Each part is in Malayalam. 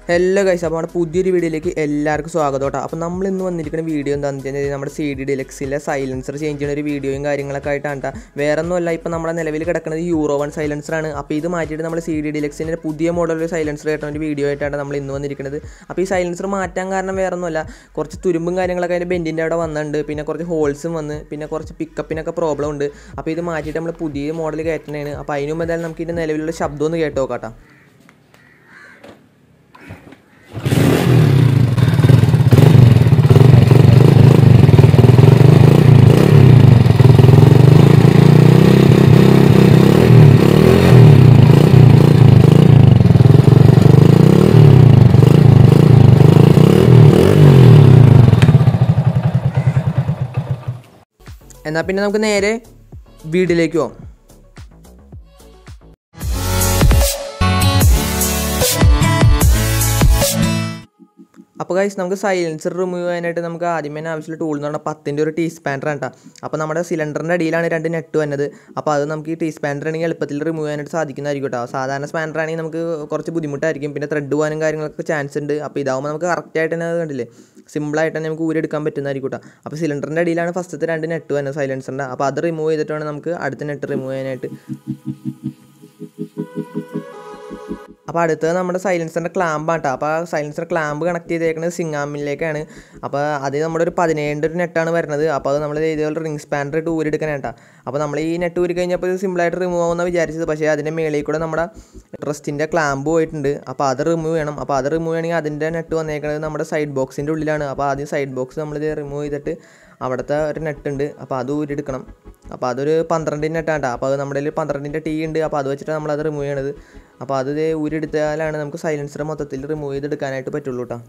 ഹലോ ഗൈസ് അപ്പോൾ നമ്മുടെ പുതിയൊരു വീഡിയോയിലേക്ക് എല്ലാവർക്കും സ്വാഗതം കേട്ടോ അപ്പോൾ നമ്മൾ ഇന്ന് വന്നിരിക്കുന്ന വീഡിയോ എന്താണെന്ന് വെച്ച് കഴിഞ്ഞാൽ നമ്മുടെ സി ഡി ഡിലക്സിലെ സൈലൻസർ ചേഞ്ച് ചെയ്യുന്ന ഒരു വീഡിയോയും കാര്യങ്ങളൊക്കെ ആയിട്ടാണ് കേട്ടോ വേറെ ഒന്നുമല്ല ഇപ്പോൾ നമ്മുടെ നിലവിൽ കിടക്കുന്നത് യൂറോ വൺ സൈലൻസറാണ് അപ്പോൾ ഇത് മാറ്റിയിട്ട് നമ്മൾ സി ഡി ഡിലക്സിൻ്റെ പുതിയ മോഡൽ ഒരു സൈലൻസർ ആയിട്ടാണ് ഒരു വീഡിയോ ആയിട്ടാണ് നമ്മൾ ഇന്ന് വന്നിരിക്കുന്നത് അപ്പോൾ ഈ സൈലൻസർ മാറ്റാൻ കാരണം വേറെ ഒന്നുമല്ല കുറച്ച് തുരുമ്പും കാര്യങ്ങളൊക്കെ അതിൻ്റെ ബെൻഡിൻ്റെ അവിടെ വന്നിട്ടുണ്ട് പിന്നെ കുറച്ച് ഹോൾസും വന്ന് പിന്നെ കുറച്ച് പിക്കപ്പിനൊക്കെ പ്രോബ്ലം ഉണ്ട് അപ്പോൾ ഇത് മാറ്റിയിട്ട് നമ്മൾ പുതിയ മോഡൽ കയറ്റുന്നതാണ് അപ്പോൾ അതിന് മുമ്പ് എന്തായാലും നമുക്ക് ഇതിൻ്റെ നിലവിലുള്ള ശബ്ദം ഒന്ന് കേട്ടോ കേട്ടോ എന്നാൽ പിന്നെ നമുക്ക് നേരെ വീട്ടിലേക്ക് പോകാം അപ്പോൾ ഗൈസ് നമുക്ക് സൈലൻസർ റിമൂവ് ചെയ്യാനായിട്ട് നമുക്ക് ആദ്യമേ തന്നെ ആവശ്യമുള്ള ടൂൾ എന്ന് പറഞ്ഞാൽ പത്തിൻ്റെ ഒരു ടീ സ്പാൻഡർ ആണ് കേട്ടോ അപ്പോൾ നമ്മുടെ സിലിണ്ടറിൻ്റെ അടിയിലാണ് രണ്ട് നെറ്റ് വന്നത് അപ്പോൾ അത് നമുക്ക് ഈ ടീ സ്പാൻഡർ ആണെങ്കിൽ എളുപ്പത്തിൽ റിമൂവ് ചെയ്യാനായിട്ട് സാധിക്കുന്നതായിരിക്കും കേട്ടോ സാധാരണ സ്പാൻഡർ ആണെങ്കിൽ നമുക്ക് കുറച്ച് ബുദ്ധിമുട്ടായിരിക്കും പിന്നെ ത്രെഡ് പോകാനും കാര്യങ്ങളൊക്കെ ചാൻസ് ഉണ്ട് അപ്പോൾ ഇതാവുമ്പോൾ നമുക്ക് കറക്റ്റായിട്ട് തന്നെ അത് കണ്ടില്ലേ സിമ്പിളായിട്ട് തന്നെ നമുക്ക് ഊരെടുക്കാൻ പറ്റുന്നതായിരിക്കും കേട്ടോ അപ്പോൾ സിലിണ്ടറിൻ്റെ അടിയിലാണ് ഫസ്റ്റത്തെ രണ്ട് നെറ്റ് വന്നത് സൈലൻസറിൻ്റെ അപ്പോൾ അത് റിമൂവ് ചെയ്തിട്ട് വേണം നമുക്ക് അടുത്ത നെറ്റ് റിമൂവ് ചെയ്യാനായിട്ട് അപ്പോൾ അടുത്തത് നമ്മുടെ സൈലൻസറിൻ്റെ ക്ലാമ്പാണ് കേട്ടോ അപ്പോൾ ആ സൈലൻസർ ക്ലാമ്പ് കണക്ട് ചെയ്തേക്കുന്നത് സിംഗാമിലേക്കാണ് അപ്പോൾ അത് നമ്മുടെ ഒരു പതിനേഴിൻ്റെ ഒരു നെറ്റാണ് വരുന്നത് അപ്പോൾ അത് നമ്മൾ ഇതേപോലെ റിംഗ് സ്പാൻഡർ ഇട്ട് ഊരെടുക്കണം കേട്ടോ അപ്പോൾ നമ്മൾ ഈ നെറ്റ് ഊരി കഴിഞ്ഞപ്പോൾ ഇത് സിമ്പിളായിട്ട് റിമൂവ് ആവുമെന്ന് വിചാരിച്ചത് പക്ഷേ അതിൻ്റെ മേളിൽ കൂടെ നമ്മുടെ റെസ്റ്റിൻ്റെ ക്ലാമ്പ് പോയിട്ടുണ്ട് അപ്പോൾ അത് റിമൂവ് ചെയ്യണം അപ്പോൾ അത് റിമൂവ് ചെയ്യണമെങ്കിൽ അതിൻ്റെ നെറ്റ് വന്നേക്കുന്നത് നമ്മുടെ സൈഡ് ബോക്സിൻ്റെ ഉള്ളിലാണ് അപ്പോൾ ആദ്യം സൈഡ് ബോക്സ് നമ്മളിത് റിമൂവ് ചെയ്തിട്ട് അവിടുത്തെ ഒരു നെറ്റ് ഉണ്ട് അപ്പോൾ അത് ഊരിയെടുക്കണം അപ്പോൾ അതൊരു പന്ത്രണ്ടിൻ്റെ നെറ്റാണ് കേട്ടോ അപ്പോൾ അത് നമ്മുടെ കയ്യിൽ പന്ത്രണ്ടിൻ്റെ ടീ ഉണ്ട് അപ്പോൾ അത് വെച്ചിട്ട് നമ്മളത് റിമൂവ് ചെയ്യണത് അപ്പോൾ അത് ദേ ഊരിയെടുത്താലാണ് നമുക്ക് സൈലൻസർ മൊത്തത്തിൽ റിമൂവ് ചെയ്തെടുക്കാനായിട്ട് പറ്റുള്ളൂ കേട്ടോ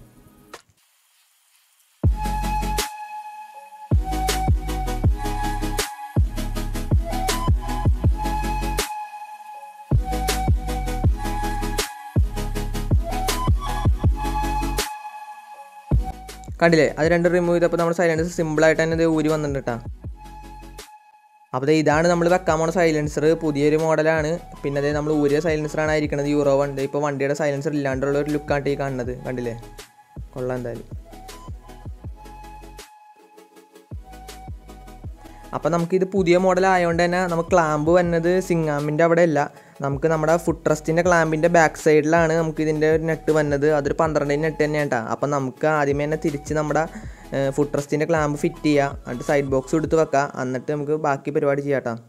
കണ്ടില്ലേ അത് രണ്ട് റിമൂവ് ചെയ്തപ്പോൾ നമ്മുടെ സൈലൻസർ സിമ്പിളായിട്ട് തന്നെ ഇത് ഊരി വന്നിട്ടുണ്ട് കേട്ടോ അപ്പോൾ ദേ ഇതാണ് നമ്മൾ വെക്കാൻ പോണ സൈലൻസർ പുതിയൊരു മോഡലാണ് പിന്നെ അതേ നമ്മൾ ഊരിയ സൈലൻസറാണ് ആയിരിക്കുന്നത് യൂറോ വണ്ടി ഇപ്പോൾ വണ്ടിയുടെ സൈലൻസർ ഇല്ലാണ്ടുള്ള ഒരു ലുക്കാണ് ഈ കാണുന്നത് കണ്ടില്ലേ കൊള്ളാം എന്തായാലും അപ്പോൾ നമുക്കിത് പുതിയ മോഡൽ ആയതുകൊണ്ട് തന്നെ നമുക്ക് ക്ലാമ്പ് വന്നത് സിംഗാമിൻ്റെ അവിടെ അല്ല നമുക്ക് നമ്മുടെ ഫുഡ് ട്രസ്റ്റിൻ്റെ ക്ലാമ്പിൻ്റെ ബാക്ക് സൈഡിലാണ് നമുക്ക് ഇതിൻ്റെ ഒരു നെറ്റ് വന്നത് അതൊരു പന്ത്രണ്ടിൻ്റെ നെറ്റ് തന്നെയാണ് കേട്ടോ അപ്പോൾ നമുക്ക് ആദ്യമേ തന്നെ തിരിച്ച് നമ്മുടെ ഫുഡ് ട്രസ്റ്റിൻ്റെ ക്ലാമ്പ് ഫിറ്റ് ചെയ്യുക എന്നിട്ട് സൈഡ് ബോക്സ് എടുത്ത് വെക്കുക എന്നിട്ട് നമുക്ക് ബാക്കി പരിപാടി ചെയ്യാം കേട്ടോ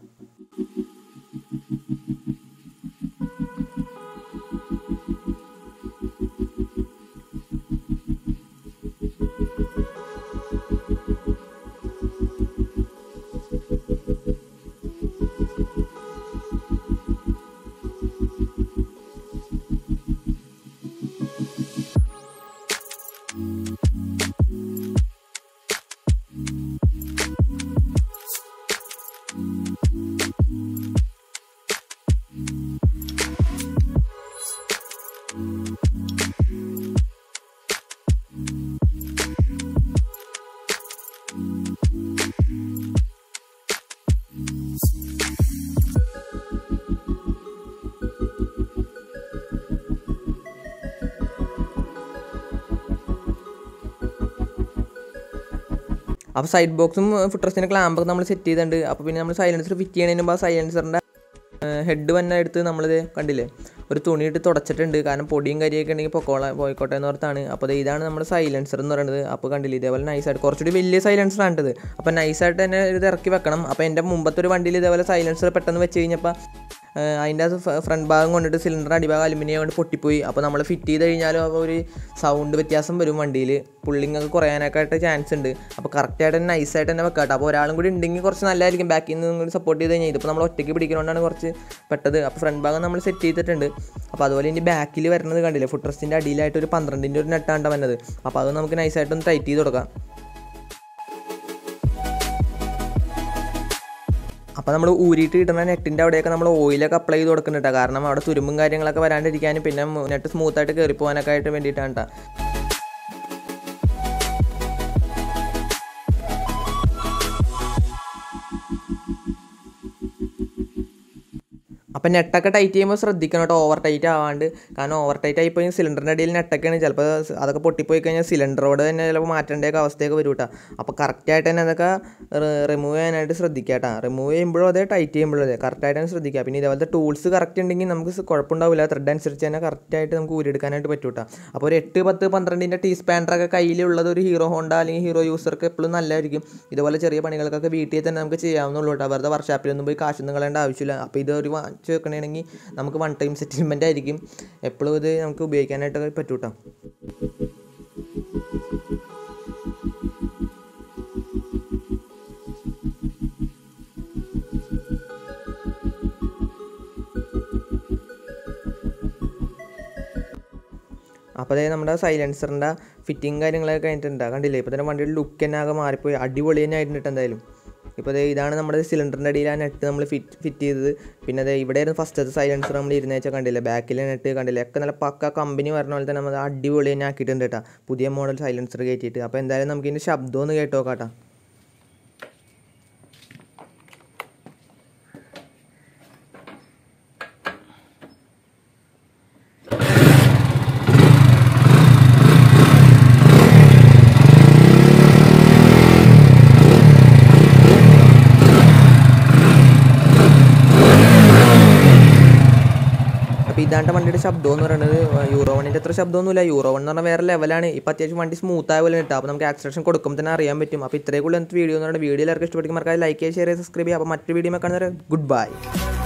അപ്പോൾ സൈഡ് ബോക്സും ഫുട്രസ്റ്റിൻ്റെ ക്ലാമ്പൊക്കെ നമ്മൾ സെറ്റ് ചെയ്തിട്ടുണ്ട് അപ്പോൾ പിന്നെ നമ്മൾ സൈലൻസർ ഫിറ്റ് ചെയ്യണതിന് മുമ്പ് ആ സൈലൻസറിൻ്റെ ഹെഡ് വന്ന എടുത്ത് നമ്മളിത് കണ്ടില്ലേ ഒരു തുണിയിട്ട് തുടച്ചിട്ടുണ്ട് കാരണം പൊടിയും കരിയൊക്കെ ഉണ്ടെങ്കിൽ പൊക്കോളാം പോയിക്കോട്ടെ എന്ന് ഓർത്താണ് അപ്പോൾ ദേ ഇതാണ് നമ്മുടെ സൈലൻസർ എന്ന് പറയുന്നത് അപ്പോൾ കണ്ടില്ലേ ഇതേപോലെ നൈസായിട്ട് കുറച്ചുകൂടി വലിയ സൈലൻസറാണ് ഇത് അപ്പോൾ നൈസായിട്ട് തന്നെ ഇത് ഇറക്കി വെക്കണം അപ്പോൾ എൻ്റെ മുമ്പത്തെ ഒരു വണ്ടിയിൽ ഇതേപോലെ സൈലൻസർ പെട്ടെന്ന് വെച്ച് കഴിഞ്ഞപ്പോൾ അതിൻ്റെ അത് ഫ്രണ്ട് ഭാഗം കൊണ്ടിട്ട് സിലിണ്ടർ അടിഭാഗം അലുമിനിയം കൊണ്ട് പൊട്ടിപ്പോയി അപ്പോൾ നമ്മൾ ഫിറ്റ് ചെയ്ത് കഴിഞ്ഞാലും അപ്പോൾ ഒരു സൗണ്ട് വ്യത്യാസം വരും വണ്ടിയിൽ പുള്ളിങ് ഒക്കെ കുറയാനൊക്കെ ആയിട്ട് ചാൻസ് ഉണ്ട് അപ്പോൾ കറക്റ്റായിട്ട് തന്നെ നൈസായിട്ട് തന്നെ വെക്കാട്ടോ അപ്പോൾ ഒരാളും കൂടി ഉണ്ടെങ്കിൽ കുറച്ച് നല്ലതായിരിക്കും ബാക്കിൽ നിന്ന് കൂടി സപ്പോർട്ട് ചെയ്ത് കഴിഞ്ഞാൽ ഇതിപ്പോൾ നമ്മൾ ഒറ്റയ്ക്ക് പിടിക്കുന്നതുകൊണ്ടാണ് കുറച്ച് പെട്ടത് അപ്പോൾ ഫ്രണ്ട് ഭാഗം നമ്മൾ സെറ്റ് ചെയ്തിട്ടുണ്ട് അപ്പോൾ അതുപോലെ ഇനി ബാക്കിൽ വരുന്നത് കണ്ടില്ലേ ഫുഡ് ട്രസ്റ്റിൻ്റെ അടിയിലായിട്ട് ഒരു പന്ത്രണ്ടിൻ്റെ ഒരു നെട്ടാണ് വന്നത് അപ്പോൾ അത് നമുക്ക് നൈസായിട്ടൊന്ന് ടൈറ്റ് ചെയ്ത് കൊടുക്കാം അപ്പോൾ നമ്മൾ ഊരിയിട്ട് കിട്ടുന്ന നെറ്റിൻ്റെ അവിടെയൊക്കെ നമ്മൾ ഓയിലൊക്കെ അപ്ലൈ ചെയ്ത് കൊടുക്കുന്നുണ്ട് കാരണം അവിടെ തുരുമ്പും കാര്യങ്ങളൊക്കെ വരാണ്ടിരിക്കാനും പിന്നെ നെറ്റ് സ്മൂത്തായിട്ട് കയറി പോകാനൊക്കെ ആയിട്ട് വേണ്ടിയിട്ടാണ് കേട്ടോ അപ്പം നെട്ടൊക്കെ ടൈറ്റ് ചെയ്യുമ്പോൾ ശ്രദ്ധിക്കണം കേട്ടോ ഓവർ ടൈറ്റ് ആവാണ്ട് കാരണം ഓവർ ടൈറ്റ് ആയിപ്പോയി സിലിണ്ടറിൻ്റെ അടിയിൽ നെട്ടൊക്കെയാണ് ചിലപ്പോൾ അതൊക്കെ പൊട്ടിപ്പോയി കഴിഞ്ഞാൽ സിലിണ്ടറോട് തന്നെ ചിലപ്പോൾ മാറ്റേണ്ടൊക്കെ അവസ്ഥയൊക്കെ വരും കേട്ടോ അപ്പോൾ കറക്റ്റായിട്ട് തന്നെ അതൊക്കെ റിമൂവ് ചെയ്യാനായിട്ട് ശ്രദ്ധിക്കുക കേട്ടോ റിമൂവ് ചെയ്യുമ്പോഴും അതെ ടൈറ്റ് ചെയ്യുമ്പോഴും അതെ കറക്റ്റായിട്ട് തന്നെ ശ്രദ്ധിക്കുക പിന്നെ ഇതേപോലത്തെ ടൂൾസ് കറക്റ്റ് ഉണ്ടെങ്കിൽ നമുക്ക് സ് കുഴപ്പമുണ്ടാവില്ല ത്രെഡ് അനുസരിച്ച് തന്നെ കറക്റ്റായിട്ട് നമുക്ക് ഊരിയെടുക്കാനായിട്ട് പറ്റും കേട്ടോ അപ്പോൾ ഒരു എട്ട് പത്ത് പന്ത്രണ്ടിൻ്റെ ടീ സ്പാൻഡറൊക്കെ കയ്യിലുള്ളത് ഒരു ഹീറോ ഹോണ്ട അല്ലെങ്കിൽ ഹീറോ യൂസർക്ക് എപ്പോഴും നല്ലതായിരിക്കും ഇതുപോലെ ചെറിയ പണികൾക്കൊക്കെ വീട്ടിൽ തന്നെ നമുക്ക് ചെയ്യാവുന്നുള്ളൂ കേട്ടോ വെറുതെ വർഷാപ്പിലൊന്നും പോയി കാശൊന്നും കളയേണ്ട ആവശ്യമില്ല അപ്പോൾ ഇതൊരു വാങ്ങിച്ച് വെക്കണമെങ്കിൽ നമുക്ക് വൺ ടൈം സെറ്റിൽമെൻ്റ് ആയിരിക്കും എപ്പോഴും ഇത് നമുക്ക് ഉപയോഗിക്കാനായിട്ടൊക്കെ പറ്റും കേട്ടോ അപ്പോൾ അതായത് നമ്മുടെ സൈലൻസറിൻ്റെ ഫിറ്റിങ് കാര്യങ്ങളൊക്കെ കഴിഞ്ഞിട്ടുണ്ട് കണ്ടില്ലേ ഇപ്പോൾ തന്നെ വണ്ടിയുടെ ലുക്ക് തന്നെ ആകെ മാറിപ്പോയി അടിപൊളി തന്നെ ആയിട്ടുണ്ട് എന്തായാലും ഇപ്പോൾ അതെ ഇതാണ് നമ്മുടെ സിലിണ്ടറിൻ്റെ അടിയിൽ ആ നെറ്റ് നമ്മൾ ഫിറ്റ് ഫിറ്റ് ചെയ്തത് പിന്നെ അതെ ഇവിടെയായിരുന്നു ഫസ്റ്റത്തെ സൈലൻസർ നമ്മൾ ഇരുന്ന് വെച്ചാൽ കണ്ടില്ലേ ബാക്കിലെ നെറ്റ് കണ്ടില്ലേ ഒക്കെ നല്ല പക്ക കമ്പനി പറഞ്ഞ പോലെ തന്നെ നമ്മൾ അടിപൊളി തന്നെ ആക്കിയിട്ടുണ്ട് കേട്ടോ പുതിയ മോഡൽ സൈലൻസർ കയറ്റിയിട്ട് അപ്പോൾ എന്തായാലും നമുക്ക് ഇതിൻ്റെ ശബ്ദം ഒന്ന് കേട്ടോ കേട്ടോ അപ്പോൾ ഇതാണ്ട് വണ്ടിയുടെ ശബ്ദം എന്ന് പറയുന്നത് യൂറോ വണ്ണിൻ്റെ അത്ര ശബ്ദമൊന്നുമില്ല യൂറോ വൺ എന്ന് പറഞ്ഞാൽ വേറെ ലെവലാണ് ഇപ്പോൾ അത്യാവശ്യം വണ്ടി സ്മൂത്ത് ആയ പോലെ കിട്ടും അപ്പോൾ നമുക്ക് ആക്സലേഷൻ കൊടുക്കുമ്പോൾ തന്നെ അറിയാൻ പറ്റും അപ്പോൾ ഇത്രയും കൂടുതൽ വീഡിയോ എന്ന് പറയുന്നത് വീഡിയോ എല്ലാവർക്കും ഇഷ്ടപ്പെടുമ്പോൾ മറക്കാതെ ലൈക്ക് ചെയ്യുക ഷെയർ ചെയ്യുക സബ്സ്ക്രൈബ് ചെയ്യുക അപ്പോൾ മറ്റൊരു വീഡിയോ കാണുന്നവരെ ഗുഡ് ബൈ